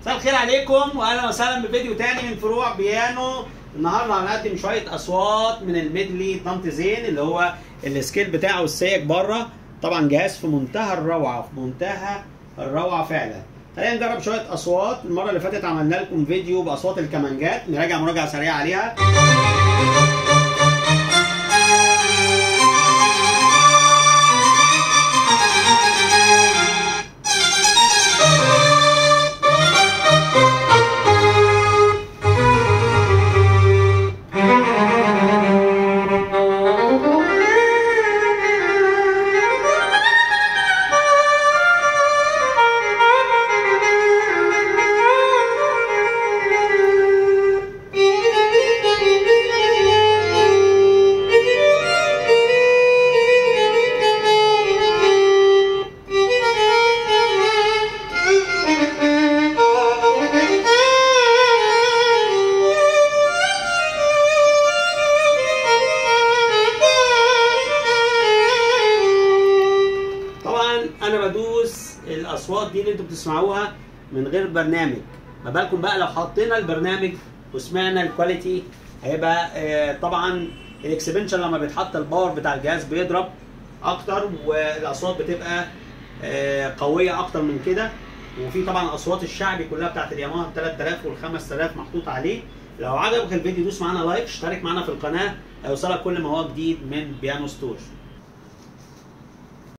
مساء الخير عليكم واهلا وسهلا بفيديو تاني من فروع بيانو النهارده هنقدم شويه اصوات من الميدلي طنط زين اللي هو السكيل بتاعه السيك بره طبعا جهاز في منتهى الروعه في منتهى الروعه فعلا خلينا نجرب شويه اصوات المره اللي فاتت عملنا لكم فيديو باصوات الكمانجات نراجع مراجعه سريعه عليها طبعا انا بدوس الاصوات دي اللي انتوا بتسمعوها من غير برنامج ما بالكم بقى لو حطينا البرنامج وسمعنا الكواليتي هيبقى آه، طبعا الاكسبنشن لما بيتحط الباور بتاع الجهاز بيضرب اكتر والاصوات بتبقى آه، قويه اكتر من كده وفي طبعا اصوات الشعبي كلها بتاعت الياماها 3000 وال 5000 محطوط عليه لو عجبك الفيديو دوس معانا لايك اشترك معانا في القناه هيوصلك كل ما هو جديد من بيانو ستور